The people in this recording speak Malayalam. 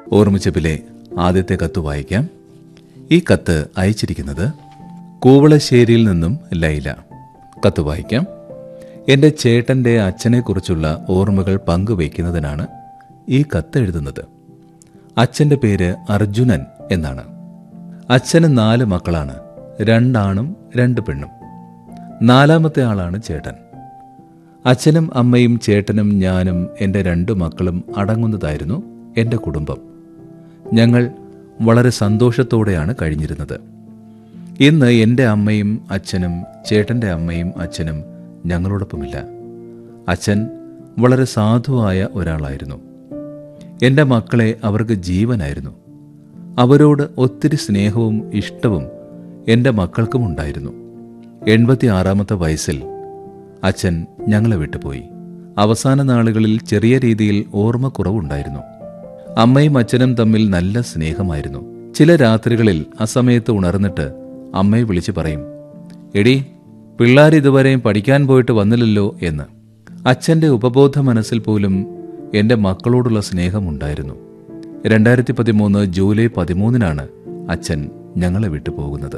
ഓർമ്മിച്ചപ്പിലെ ആദ്യത്തെ കത്ത് വായിക്കാം ഈ കത്ത് അയച്ചിരിക്കുന്നത് കൂവളശ്ശേരിയിൽ നിന്നും ലൈല കത്ത് വായിക്കാം എൻ്റെ ചേട്ടൻ്റെ അച്ഛനെക്കുറിച്ചുള്ള ഓർമ്മകൾ പങ്കുവയ്ക്കുന്നതിനാണ് ഈ കത്ത് എഴുതുന്നത് അച്ഛൻ്റെ പേര് അർജുനൻ എന്നാണ് അച്ഛന് നാല് മക്കളാണ് രണ്ടാണും രണ്ട് പെണ്ണും നാലാമത്തെ ആളാണ് ചേട്ടൻ അച്ഛനും അമ്മയും ചേട്ടനും ഞാനും എൻ്റെ രണ്ട് മക്കളും അടങ്ങുന്നതായിരുന്നു എൻ്റെ കുടുംബം ഞങ്ങൾ വളരെ സന്തോഷത്തോടെയാണ് കഴിഞ്ഞിരുന്നത് ഇന്ന് എൻ്റെ അമ്മയും അച്ഛനും ചേട്ടൻ്റെ അമ്മയും അച്ഛനും ഞങ്ങളോടൊപ്പമില്ല അച്ഛൻ വളരെ സാധുവായ ഒരാളായിരുന്നു എൻ്റെ മക്കളെ അവർക്ക് ജീവനായിരുന്നു അവരോട് ഒത്തിരി സ്നേഹവും ഇഷ്ടവും എൻ്റെ മക്കൾക്കും ഉണ്ടായിരുന്നു എൺപത്തിയാറാമത്തെ വയസ്സിൽ അച്ഛൻ ഞങ്ങളെ വിട്ടുപോയി അവസാന നാളുകളിൽ ചെറിയ രീതിയിൽ ഓർമ്മക്കുറവുണ്ടായിരുന്നു അമ്മയും അച്ഛനും തമ്മിൽ നല്ല സ്നേഹമായിരുന്നു ചില രാത്രികളിൽ അസമയത്ത് ഉണർന്നിട്ട് അമ്മയെ വിളിച്ചു പറയും എടി പിള്ളേർ ഇതുവരെയും പഠിക്കാൻ പോയിട്ട് വന്നില്ലല്ലോ എന്ന് അച്ഛൻ്റെ ഉപബോധ മനസ്സിൽ പോലും എൻ്റെ മക്കളോടുള്ള സ്നേഹമുണ്ടായിരുന്നു രണ്ടായിരത്തി പതിമൂന്ന് ജൂലൈ പതിമൂന്നിനാണ് അച്ഛൻ ഞങ്ങളെ വിട്ടുപോകുന്നത്